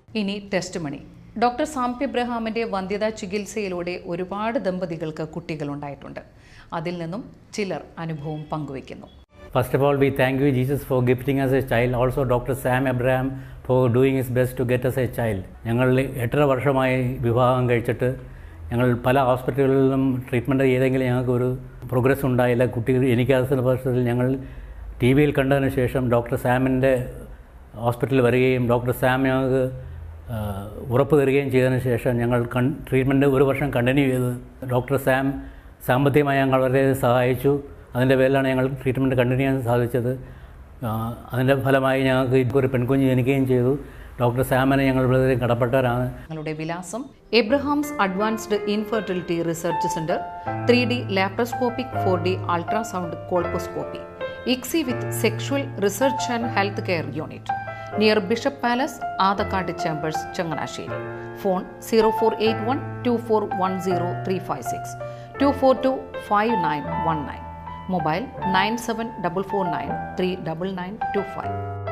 ഇനി ടെസ്റ്റ് മണി ഡോക്ടർ സാംപ് എബ്രഹാമിൻ്റെ വന്ധ്യതാ ചികിത്സയിലൂടെ ഒരുപാട് ദമ്പതികൾക്ക് കുട്ടികളുണ്ടായിട്ടുണ്ട് അതിൽ നിന്നും ചിലർ അനുഭവം പങ്കുവയ്ക്കുന്നു First of all, we thank you, Jesus, for gifting us a child. Also, Dr. Sam Abraham for doing his best to get us a child. ഞങ്ങൾ എട്ടര വർഷമായി വിവാഹം കഴിച്ചിട്ട് ഞങ്ങൾ പല ഹോസ്പിറ്റലുകളിലും ട്രീറ്റ്മെൻറ്റ് ചെയ്തെങ്കിലും ഞങ്ങൾക്ക് ഒരു പ്രോഗ്രസ് ഉണ്ടായില്ല കുട്ടി എനിക്കാത്ത വർഷത്തിൽ ഞങ്ങൾ ടി വിയിൽ കണ്ടതിന് ശേഷം ഡോക്ടർ സാമിൻ്റെ ഹോസ്പിറ്റലിൽ വരികയും ഡോക്ടർ സാം ഞങ്ങൾക്ക് ആ, ഉറപ്പ് തരികയും ചെയ്തതിന് ശേഷം ഞങ്ങൾ കൺ ട്രീറ്റ്മെൻറ്റ് ഒരു വർഷം കണ്ടിന്യൂ ചെയ്ത് ഡോക്ടർ സാം സാമ്പത്തികമായി ഞങ്ങൾ വളരെ സഹായിച്ചു അതിൻ്റെ പേരിലാണ് ഞങ്ങൾ ട്രീറ്റ്മെൻറ്റ് കണ്ടിന്യൂ ചെയ്യാൻ സാധിച്ചത് ആ, അതിൻ്റെ ഫലമായി ഞങ്ങൾക്ക് ഇപ്പോൾ ഒരു പെൺകുഞ്ഞ് ജനിക്കുകയും ചെയ്തു ഡോക്ടർ സാമിനെ ഞങ്ങൾ വളരെ കടപ്പെട്ടവരാണ് ഞങ്ങളുടെ വിലാസം Abraham's advanced infertility research centre three D laparoscopic four D ultrasound colposcopy ICSI with sexual research and health care unit near bishop palace Adakkad chambers Changanassery phone zero four eight one two four one zero three five six two four two five nine one nine mobile nine seven double four nine three double nine two five